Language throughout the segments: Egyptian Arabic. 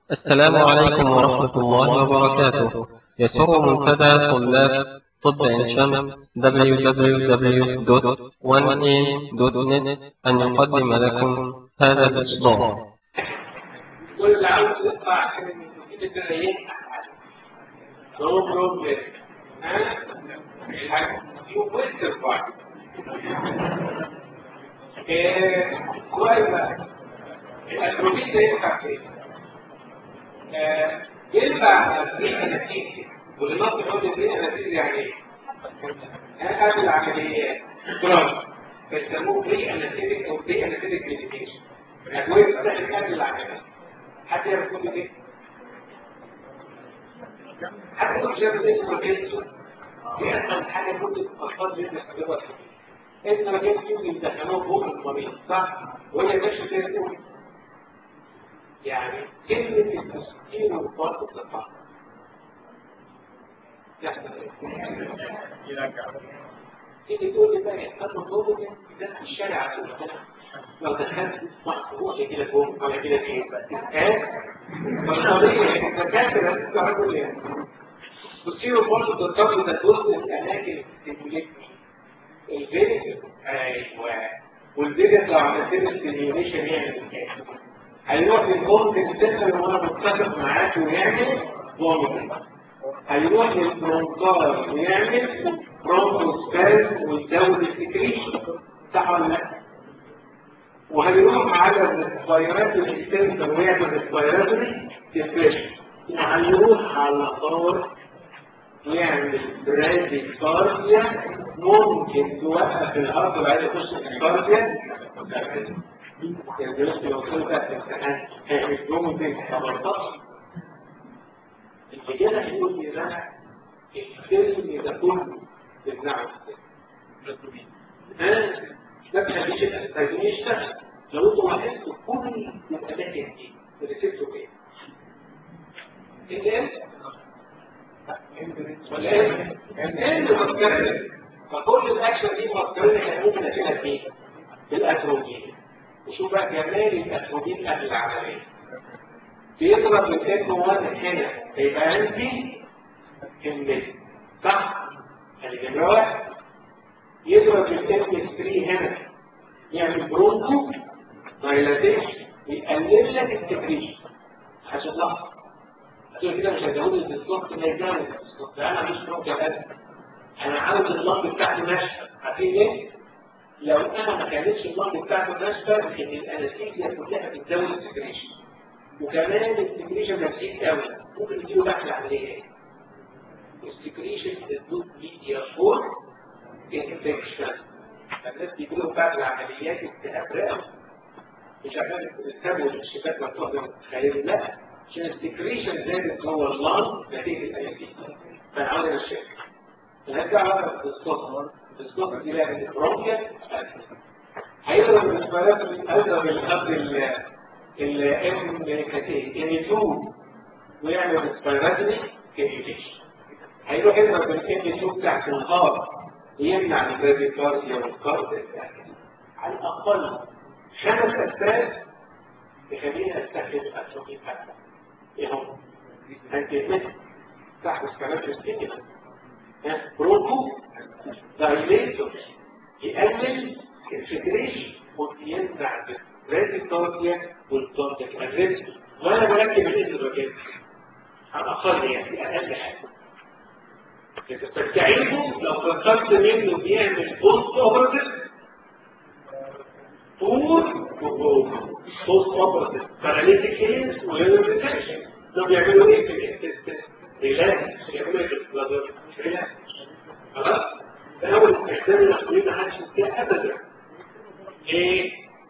السلام عليكم ورحمة الله وبركاته يسر منتدى طلاب طب عين شمس www.1am.net أن يقدم لكم هذا الإصدار واللي عاوز يطلع كده من كده يفتح نو بروبلم ها يو ويل ترفع كويس الاتروبين ده ينفع فين؟ ينفع تسريح نتيجة والنص يقول تسريح نتيجة يعني ايه؟ قبل العمليات برافو بيسموه بري انستيك او بري انستيك ميديكيشن الادويه بتاعت قبل العمليات حد يعرف يقول لي ايه؟ حد يقول شايف ايه بروتينسو دي اسهل حاجه ممكن تفكر لي انك تجيبها انت ما جبت يوم يمتحنوه فوق المريض صح؟ وهي ماشيه كده تقول يعني كلمه التسكين والفرق بتطلع تيجي تقول لي بقى يحصل فوق ده في الشارع على لو دخلت محفوظ كده فوق ولا كده ايه ايه فالطبيعي الدكاتره تعرفوا ايه بتصيروا برضه تضطروا تدرسوا الاماكن الستيميوليشن الفينيك ايوه والفينيك لو عملت له ستيميوليشن يعمل ايه هيروح للبوند سنتر وانا متفق معاك ويعمل بوند هيروح للبرونكار ويعمل برونكوسباز ويزود السكريشن صح ولا لا؟ وهيروح على الاسبيرات الاكستنسر ويعمل اسبيراتوري ديبريشن وهيروح على الطار ويعمل برادي كارديا ممكن توقف الارض وبعدين يخش في الكارديا يعني دلوقتي لو قلت لك الامتحان هيعمل في 15 الإجابة هيقول لي أنا الفيلم ده كله تمنعه ها ما تخليش الأستاذ يشتغل لو انتوا لاحظتوا كل الأماكن دي ريسبتوا ايه؟ ايه ولا ايه؟ ايه مفكرين فكل الاكشن دي مفكرين احنا ممكن نشيلها فين؟ في الاتروبين وشوف بقى جمال الاتروبين قبل العمليه بيضرب الام 1 هنا يبقى عندي كمية صح؟ يعني نمرة واحد يضرب الام 3 هنا يعمل برونكو دايلاتيشن يقلل لك التكريشن عشان لحظة عشان كده مش هزود الديسكوت ما يجامل الديسكوت انا مش برونكو بس انا عاوز اللمب بتاعتي ناشفة عارفين ليه؟ لو انا ما كانتش اللمب بتاعتي ناشفة ان الانستيزيا كلها بتزود التكريشن وكمان السكريشن نفسيك قوي ممكن يديله بعد العمليه السكريشن تدوب ميديا فور انفكشن الناس بيجيلهم بعد العمليات التهاب رئوي مش عشان التهاب والشباك مفتوح زي ما تتخيل لا عشان السكريشن زادت جوه اللان نتيجه الانفكشن فانا عاوز اشيك فهرجع على الديسكوت الديسكوت دي لعبه البرونكيا هيضرب الاسبيرات هيضرب القبل الام كاتين ام 2 ويعمل اسبيراتري كيفيشن هيروح يضرب الام 2 بتاعت الهار يمنع البراديكارديا والكارديا على الاقل خمس اسباب يخلينا نستخدم الاتروبين حتى ايه هم؟ انتيبيت تحت اسكالات الستيمولا بروتو دايليتور يقلل الفكريشن ويمنع براديكارديا والكونتاكت الريسك وانا بركب الانتروجين على الاقل يعني اقل حاجه تستعيده لو فكرت منه بيعمل بوست اوبرتيف طول بوست اوبرتيف باراليتيك كيس وريليفيكيشن دول بيعملوا ايه في الانتستين ريلاكس بيعملوا ايه في البلازر ريلاكس خلاص ده اول استخدام الاسبرين ما حدش فيها ابدا ايه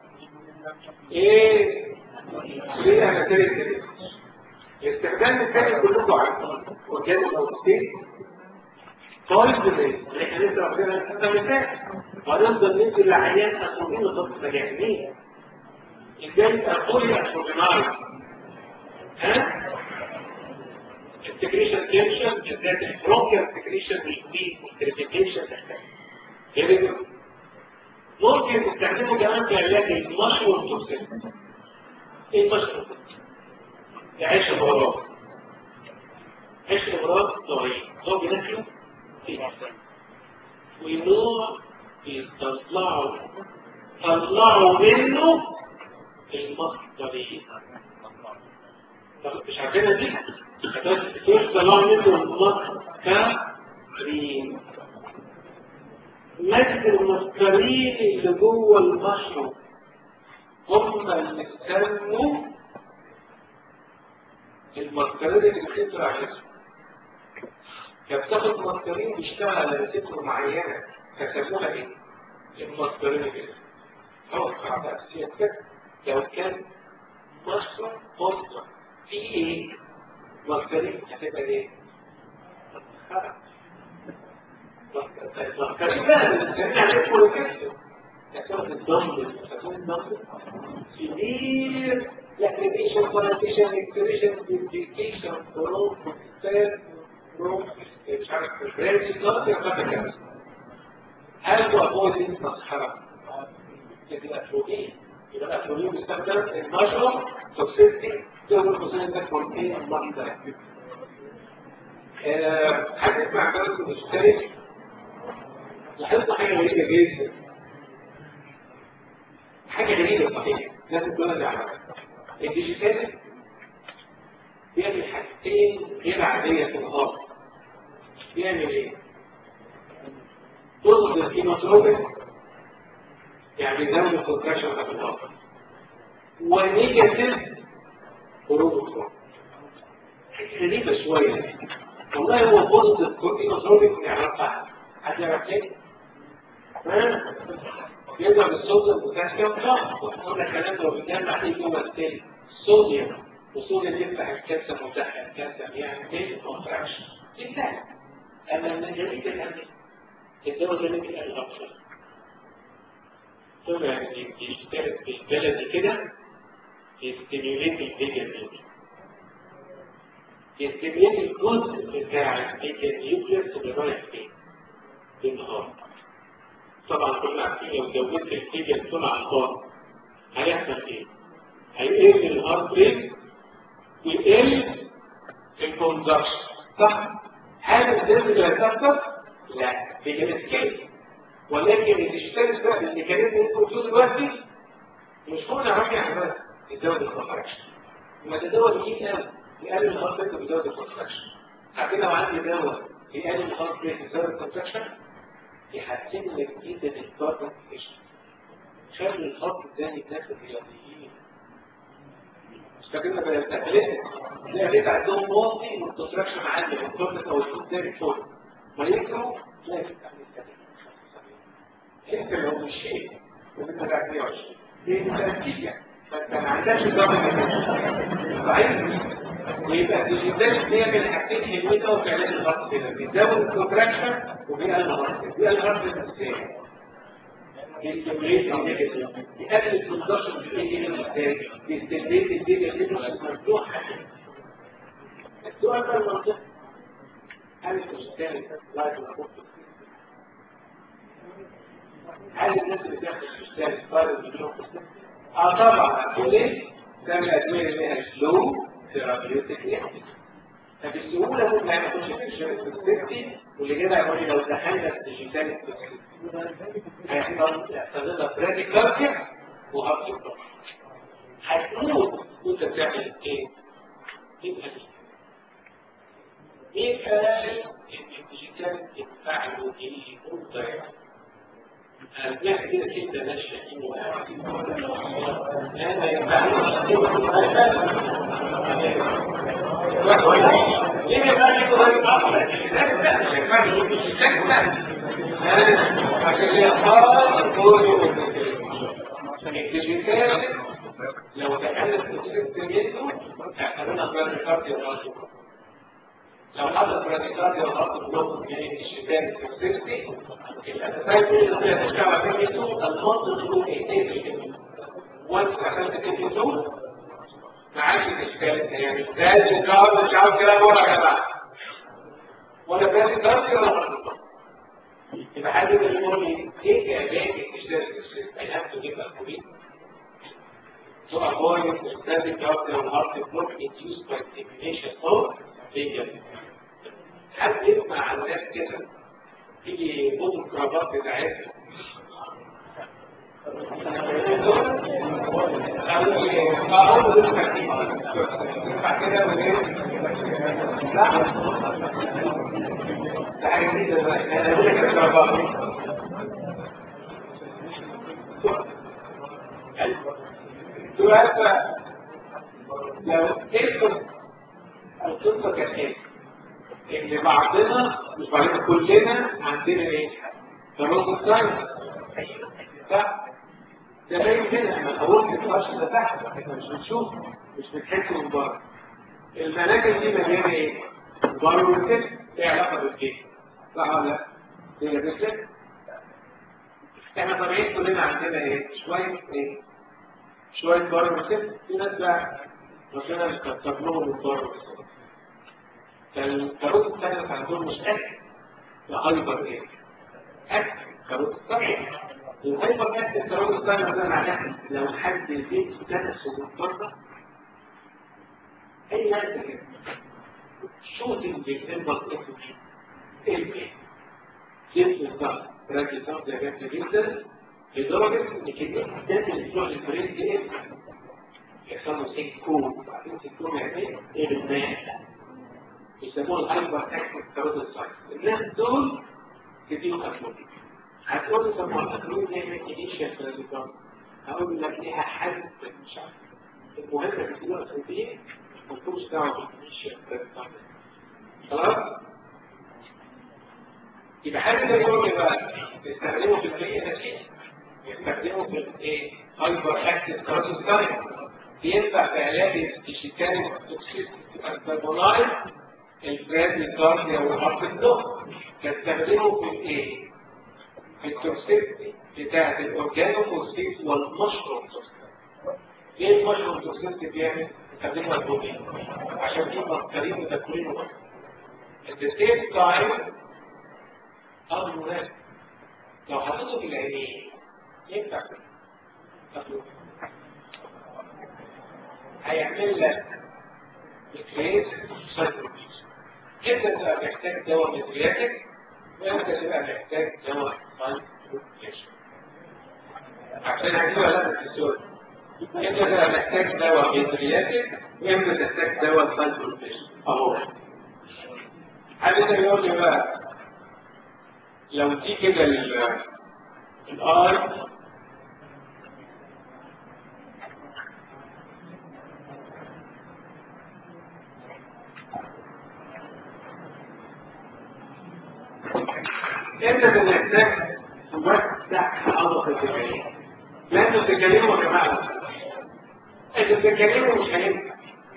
ايه ليه انا تريد الاستخدام الثاني كلكم عارفين وكان الاوستين طالب بالليل احنا لسه واخدينها الحصه اللي فاتت وهنفضل ندي للعيان اسوبين وخط مجانين ازاي اقول اسوبيناي ها التكريشن تنشن بالذات البروكيال تكريشن والبي والتريفيكيشن تحتاج ممكن تستخدمه كمان في علاج المشروع توكسين ايه المشروع عيش الغراب عيش الغراب نوعين نوع بناكله ونوع يطلعوا طلعوا منه المصدرين مش عارفينها دي كيف طلعوا منه المصدرين مد المسكرين اللي جوه المشروب هم اللي سموا المسكرين اللي بتطلع عليهم كانت بتاخد مسكرين بيشتغل على ريسبتور معينه فسموها ايه؟ المسكرين كده هو قاعده اساسيه كده لو كان مشروب مصدر في ايه؟ مسكرين هتبقى ايه؟ مسكرين بقى المسكرين عليهم كل كده تكون الضمن تكون الضمن severe lacrimation, connotation, expiration, duplication, prolonged, third, prolonged, مش عارف البريد كلاس يعتبر كده هل هو avoid المسحرة؟ يبقى الأفروبين يبقى الأفروبين بيستخدم المشروم توكسيتي تقدر تصير ده كونتين المحضر حد مع درس مشترك لاحظت حاجة غريبة جدا حاجة غريبة صحيح لازم تقول لها على الديجيتال بيعمل حاجتين غير عادية في الأرض بيعمل ايه؟ ضد الكيموتروبيك يعني يزود الكونتراكشن في الأرض ونيجاتيف هروبوتروبيك غريبة شوية والله هو ضد الكيموتروبيك يعرفها حد يعرف ايه؟ يضرب الصوديوم بوتاسيوم ضغط قلنا الكلام ده بيجمع ايه جوه السيل صوديوم والصوديوم يفتح الكالسيوم ويفتح الكالسيوم يعني ايه كونتراكشن بالفعل اما من جديد الامر الدواء ده ممكن ان اكثر ثم يعني بالبلدي كده يستيميوليت الفيجن نيوكليس يستيميوليت الجزء بتاع الفيجن نيوكليس اللي رايح فين بالنهار طبعا كلنا عارفين لو زودت الفيجن طول على الفاضي هيحصل ايه؟ هيقل الهارت ريت ويقل الكونزكشن صح؟ هل الدم ده هيتأثر؟ لا بيجي سكيل ولكن الاشتراك بقى اللي كانت ممكن تقول دلوقتي مش كل عارف يعمل يزود الكونتراكشن لما ده دواء جديد قوي يقلل الهارت ريت ويزود الكونتراكشن عارفين لو عندي دواء يقلل الهارت ريت ويزود الكونتراكشن يحسن لك جدا الكاربون فيشن خلي الخط الثاني الناس الرياضيين مش فاكرنا بالتقليد تلاقي ليك عندهم واطي والكونتراكشن عالي الكورنت او الفوت تاني فوق ما يكرهوا تلاقي في التعليم انت لو مشيت وانت قاعد 120 دي نتيجه فانت ما عندكش ضغط ضعيف ويبقى الديجيتال بيعمل حاجتين حلوين قوي في علاج الهارت كده بيزود الكونتراكشن وبيقلل الهارت بيقلل الهارت ازاي؟ بيستمريت النيجاتيف بيقلل الكونتراكشن بيقلل ازاي؟ بيستمريت النيجاتيف مفتوح السؤال ده المنطقي هل الديجيتال لايف هل الناس اللي بتاخد الديجيتال لايف اه طبعا ليه؟ ده من الادويه اللي لها سلو ثيرابيوتيك اكتيف فبالسهوله ممكن ما ياخدش في السيفتي واللي كده يقول لي لو دخلنا في الديجيتال هيحصل يحصل لنا براديكارديا وهارت بلوك هتموت وانت بتعمل ايه؟ يبقى مين قال ان الديجيتال ينفعله ايه مضر؟ هتلاقي كده كده ماشيه هذا ينفعله ليه بقى يقول لك اصلا لا مش ينفعله مش سكتة عشان يختار كله الديجيتال لو دخلت في السيستم منه اعتبرنا براديكارديا الرجل لو حدث براديكارديا الرجل بلوك في الشتان في السيستم الاساسات اللي هي تشتغل في منه المنطق له ايه وانت دخلت في منه ما عادش تشتغل يعني لازم كار مش عارف كلام ولا يا جماعه ولا براديكارديا ولا يبقى حد يقول لي ايه علاج الاشتراك في السيستم؟ I have to give a to avoid the static of the heart block induced by stimulation of failure. حد يسمع الناس كده تيجي يبوظ الكرافات بتاعتها أقول لك ينفع كده ولا ايه؟ لا ده حاجة جديدة بقى أنا أقول لك الكرافات دلوقتي لو تكتب القصة كانت ان بعضنا مش بعضنا كلنا عندنا ايه؟ تراص الثاني صح؟ ده باين هنا احنا اول ما تبقاش ده تحت احنا مش بنشوف مش بنحس من بره المناجم دي مليانه ايه؟ بره والكتف ايه علاقه بالكتف؟ صح ولا لا؟ هي بالكتف احنا طبيعي كلنا عندنا ايه؟ شويه ايه؟ شويه بره والكتف في ناس بقى ربنا كتب لهم الضرر فالكاروت الثانية عندهم مش أكل هايبر إيه؟ أكل كاروت الثانية الهايبر أكل الكاروت الثانية ده معناه لو حد البيت نفسه بالضرة أي ناس كده شوتنج بالإنبر إكل إيه؟ جبت الضغط راجل الضغط ده جامد جدا لدرجة إن كمية الدم اللي بتروح للفريق دي إيه؟ يحصل له سيكون بعدين سيكون يعني ايه بالماء يسموه الهايبر اكتف كاروتيد سايت الناس دول كتير اكلون هتقول لي طب ما الاكلون دي ما تجيش يا كاروتيد هقول لك ليها حل مش عارف المهم في دلوقتي دي ما تكونش دعوه بالتجيش يا كاروتيد خلاص يبقى حاجه ده يقول لي بقى استخدمه في البيئه ده يستخدمه في الايه هايبر اكتف كاروتيد سايت ينفع في علاج الشيكان الكربونايد البراد الكارديا والهارت الضغط تستخدمه في الايه؟ في التوكسيك بتاعت الاورجانوفوسفيت والمشروم ليه المشروم توكسيك بيعمل؟ تستخدمها البروتين عشان في مصدرين متكلين وقت at the same time أمر مناسب لو حطيته في العينين ينفع تاخده هيعمل لك اثنين سايكولوجي انت تبقى محتاج دواء مدرياتك وانت تبقى محتاج دواء سايكولوجي عشان هتبقى لازم في السؤال انت تبقى محتاج دواء مدرياتك وانت تحتاج دواء سايكولوجي اهو حد ده يقول لي بقى لو دي كده الار انت بنحتاج توسع عضلة الجماهير لازم تتكلموا يا جماعة انتوا بتتكلموا مش هينفع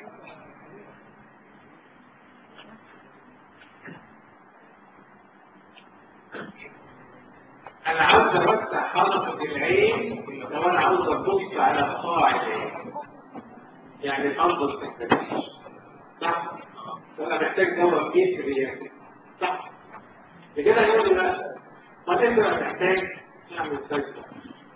انا عاوز اوسع حلقة العين لو انا عاوز ابص على قاع العين يعني الافضل في التدريج صح انا محتاج دواء كتير صح كده يقول لي بقى ما انت محتاج تعمل سيطرة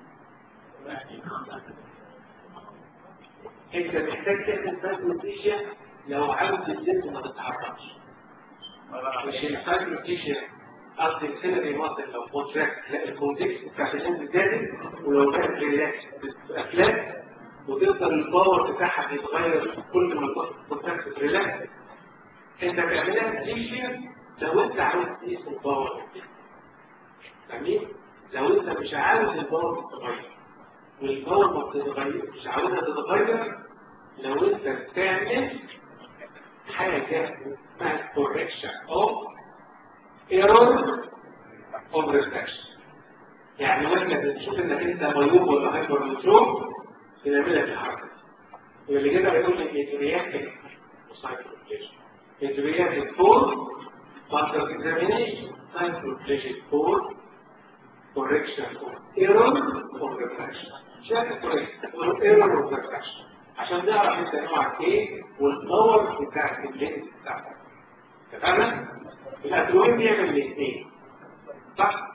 انت محتاج تعمل سايكلوتيشيا لو عاوز الجسم ما تتحركش مش السايكلوتيشيا قصدي السيلري ماسل لو كونتراكت لا الكونتكست بتاعت الجسم زادت ولو كانت ريلاكس افلام وتفضل الباور بتاعها بيتغير كل ما الكونتراكت ريلاكس انت تعملها تيشيا لو انت عاوز تقيس الباور فاهمين؟ لو انت مش عاوز الباور تتغير والباور ما بتتغير مش عاوزها تتغير لو انت بتعمل حاجة اسمها correction of error of reflection يعني واحنا بنشوف انك انت ميوب ولا هايبر ميوب بنعمل لك الحركة واللي كده بيقول لك ادرياتك وسايكلوجيشن ادرياتك فور after examination psychological for correction of error of reflection شايف correction or error of reflection عشان نعرف انت نوعك ايه والباور بتاعك اللينس بتاعك تمام؟ الاتروين بيعمل الاثنين صح؟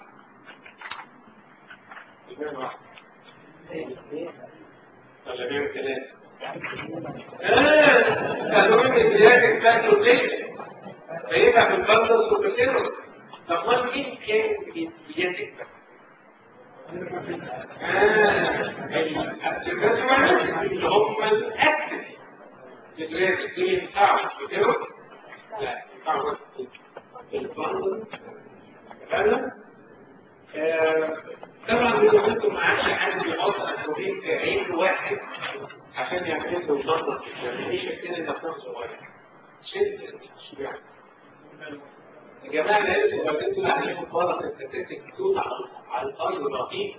ولا بيعمل ثلاثة اه المهم الزيادة بتاعته ليه فيبقى في البندل سوبرتيرو طب ما مين كان بيتك اه اللي هم الاكتف الجراس اللي ينفعوا كتيرو لا ينفعوا البندل فعلا طبعا بيقول انتم ما عادش حد بيحط اسروبين في عين واحد عشان يعمل له النظر يعني ليش كده المكان صغير شد شجاع يا جماعه لازم لو انتوا عليكم فرص التكتيك تكون على الارض الرقيق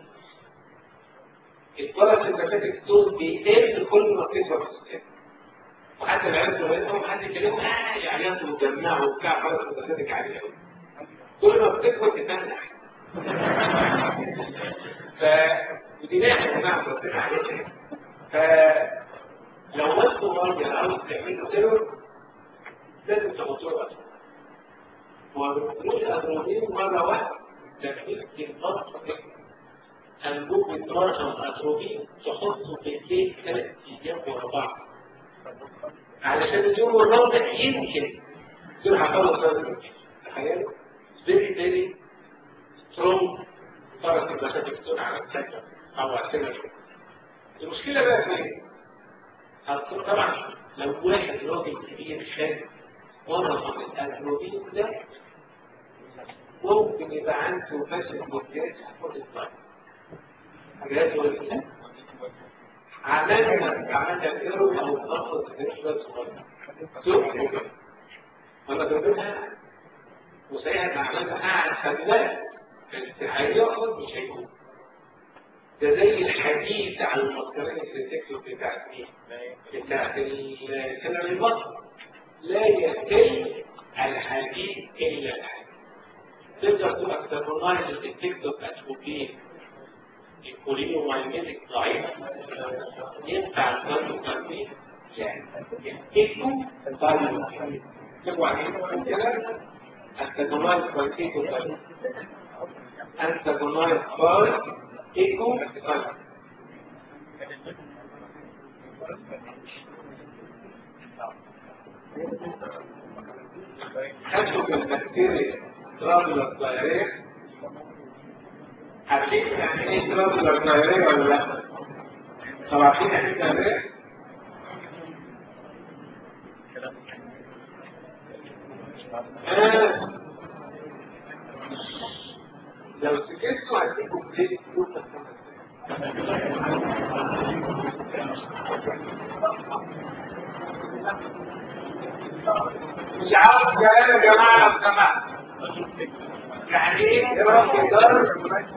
الفرص التكتيك تكون بيقل كل ما بتكبر في السن وحتى لو انتوا منهم حد يكلموا اه يعني انتوا مجمعوا وبتاع فرص التكتيك عاليه قوي كل ما بتكبر تتنح ف ودي نعمه نعم ربنا عليها فلو انتوا مريض عاوز تعملوا تيرور لازم تحطوا له أدرو ومش أدروبين مرة واحدة تكليف الضغط أنبوب الدرجة الأدروبين تحطه في البيت ثلاث أيام ورا بعض علشان اليوم الرابع يمكن دول هحاول أصدر تخيلوا فيري فيري سترونج درجة المسافة على السكة أو على السنة المشكلة بقى في ايه؟ طبعا لو واحد راجل كبير خد مرض من الأجنبين ده ممكن يبقى عنده فشل بالجهاز حفظ الطاقة جهاز ولا عملنا عملنا الايرو او الضغط النسبة صغيرة وانا ضربتها وساعتها عملنا قاعد خلاف هياخد مش هيكون ده زي الحديث على المسكرين الريسكتور بتاعت مين؟ بتاعت الكلام البطن لا يستوي الحديث الا الحديث تقدر تبقى تكرونايز الديتكتور اتروبين الكولينو مايميتك ضعيف ينفع الضغط التنفيذ لا يكتب الضغط تبقوا عارفين كده التكرونايز كواليتيكو ضعيف التكرونايز فار ايكو ضعيف خدوا في البكتيريا ترابل الطيارية عارفين يعني ايه ترابل الطيارية ولا لا؟ طب عارفين يعني ايه الطيارية؟ آه. لو سكتوا هديكم بليت مش عاوز كلام يا جماعه لو سمحت يعني ايه دراسه درس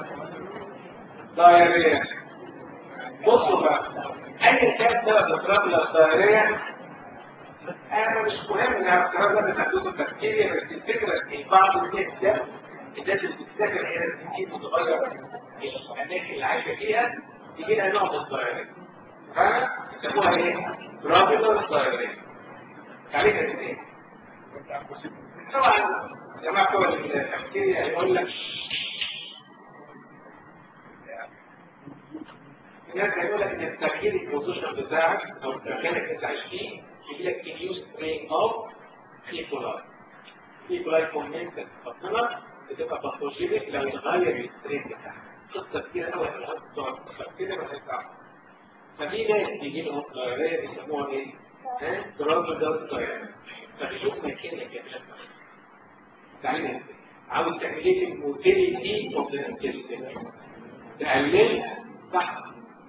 دايريه بصوا بقى اي كان سبب الترابله الدايريه انا مش مهم انها الترابله بتحدث البكتيريا بس الفكره ان بعض الناس ده الناس اللي بتذاكر هي الكتير متغير الاماكن اللي عايشه فيها يجي لها نوع من الدايريه فاهمه؟ يسموها ايه؟ ترابله دايريه تعريفها ازاي؟ طبعا جماعة بتوع البكتيريا هيقول لك الناس هيقول لك ان التغيير البوزيشن بتاعك او المكان اللي انت عايش فيه يجي لك تيو سترين اوف ايكولاي ايكولاي كومنت خطنا بتبقى باثوجينيك لو يتغير السترين بتاعك قصه كتير قوي هنحط بتوع البكتيريا ما هينفعش ففي ناس بيجي لهم ضرريه بيسموها ايه؟ ها؟ ترابل دارت ضرر فبيشوف مكان كده تعالى عاوز تعمل ايه الموتيليتي اوف ذا انتستين تقللها صح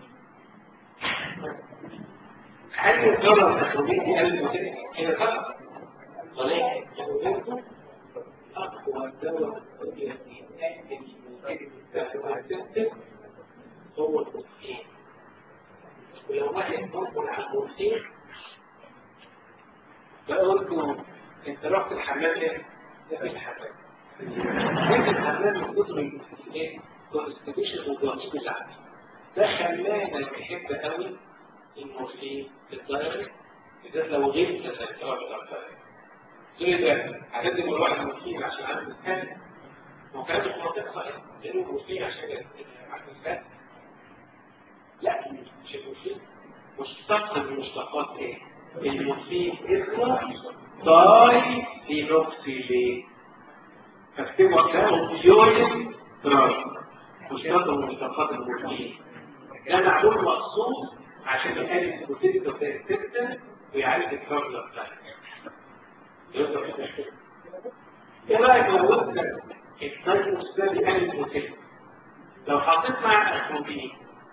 هل الضرر التخويفي دي قلل الموتيليتي كده صح ولكن لو جبته اقوى دواء الذي يقلل الموتيليتي بتاعت الانتستين هو البروتين ولو واحد ممكن على البروتين فقلت له انت رحت الحمام ايه؟ في الحمام انت الحمام من كتر ايه؟ كونستيبيشن والجرثوم اللي عندي ده خلانا نحب قوي المورفين الدايركت بالذات لو غبت الاضطراب الدايركت ليه ده؟ هتدي كل واحد مورفين عشان عنده الثاني هو كان في منطقه صحيح لانه مورفين عشان عنده الثاني لا مش المورفين مشتق من مشتقات ايه؟ المورفين اسمه داي فينوكسيلين فاكتبوا ده اوبيويد دراج مشتق من مشتقات المورفين ده معلوم مخصوص عشان يقلل الكوتيك بتاع السيستم ويعالج الكارلا بتاعتك ايه رايك لو انت الدايجنوز ده بيقلل الكوتيك لو حطيت مع الكوتيك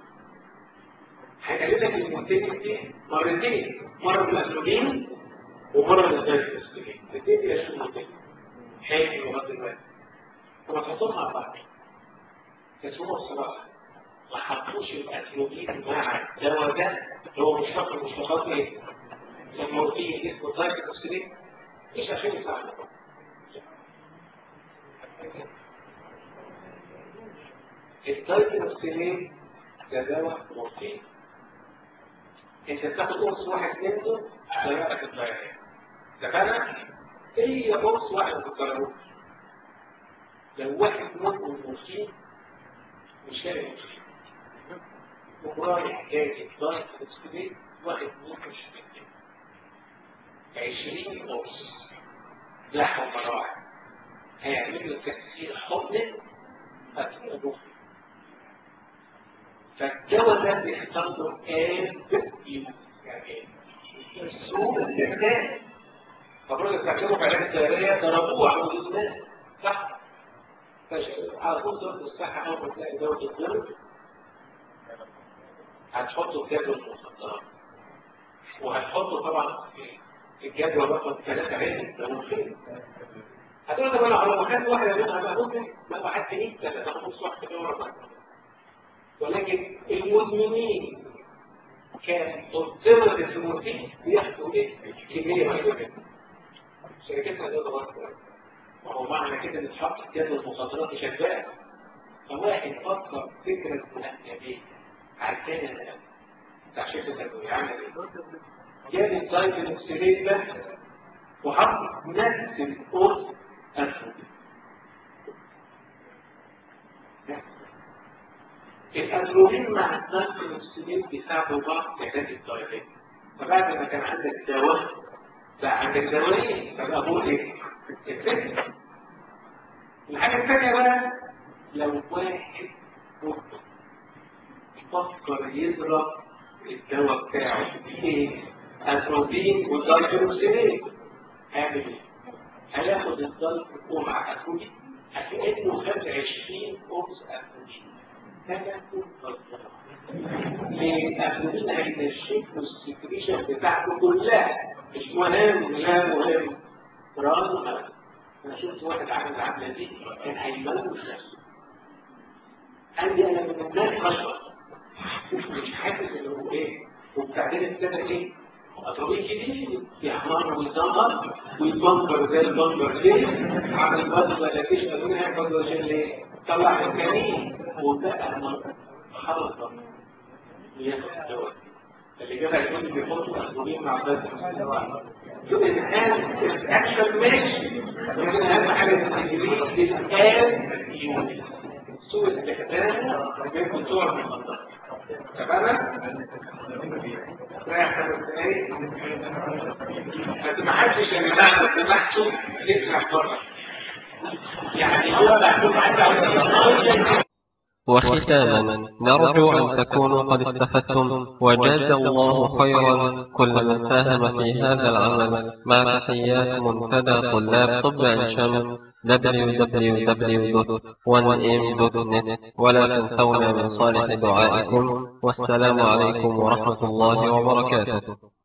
هيقلل لك الكوتيك دي مرتين مره بالاسلوبين ومره بالدايجنوز الاثنين بيشيلوا الكوتيك حلو لغايه دلوقتي لما تحطهم مع بعض بس هو الصراحه ما حطوش الاسلوبين مع الدواء ده اللي هو مشتق من مشتقات ايه؟ المورفين اسمه دايجنوز مش عشان يساعدك الدايكلوكسيلين ده دواء مورفين انت بتاخد قرص واحد منه عشان يعرف الدايكلوكسيلين اتفقنا؟ هي قرص واحد في الضرورة لو واحد منه مورفين مش لاقي مورفين ورايح جاي الدايكلوكسيلين واحد منه مش لاقي 20 قرص لحم مراحل هيعمل له تكسير حضن فتنبوه فالدواء ده بيحصل له آب يعني سوء الاستخدام فبرضه استخدموا في علاج الدائرية ضربوه على الإسلام صح؟ على طول وزارة الصحة أول ما تلاقي دواء الضرب هتحطه في جدول المخدرات وهتحطه طبعا في الجدول رقم ثلاثة عين ده ممكن هتقول طب انا لو خدت واحده منها بقى ممكن ما بعد سنين ثلاثه خمس واحده كده ورا بعض ولكن المدمنين كان مضطرة الفلوسين بياخدوا ايه؟ كمية رهيبة جدا. شركتنا دي غلط وهو معنى كده ان اتحط جدول المخدرات شغال فواحد فكر فكرة مهنية عارفين الان بتاع شركة الادوية عمل ايه؟ جاب الدايفنوكسيلين ده وحط نفس القرص أسود الأدروبين مع الدايفنوكسيلين بيساعدوا بعض في علاج الدايفين فبعد ما كان عندك دواء بقى عندك دوايين فبقى هو ايه؟ الفكرة الحاجة الثانية بقى لو واحد فكر يضرب الدواء بتاعه ايه؟ أتروبين والدايفنوكسيلين هيعمل ايه؟ هياخد الضلف مع أتروبين هتلاقيه خد 20 قرص أتروبين ثلاث ليه؟ أتروبين هينشف له السكريشن بتاعته كلها مش مهم لا مهم رغم أنا شفت واحد عامل العملة دي كان هيموت نفسه عندي أنا من الناس بشر مش حاسس إن هو إيه وبعدين ابتدى إيه أطرابين جديد يحمر ويدمر ويتبنكر زي البنكر ليه؟ عمل بطل ولا فيش أدوية هيحفظ عشان ليه؟ طلع الجنين وبقى حرصة ياخد الدواء اللي جاب هيكون بيحطوا أسبوعين مع بس شوف الآن الأكشن ماشي لكن أهم حاجة التجريد للآن يونس سوء استخدام بين بتوع المخدرات تمام؟ رايح خمس دقايق بس ما حدش يا جماعه لو سمحتوا يطلع بره يعني يطلع كل حد عاوز وختاما نرجو أن تكونوا قد استفدتم وجاز الله خيرا كل من ساهم في هذا العمل مع تحيات منتدى طلاب طب عين شمس www.1m.net ولا تنسونا من صالح دعائكم والسلام عليكم ورحمة الله وبركاته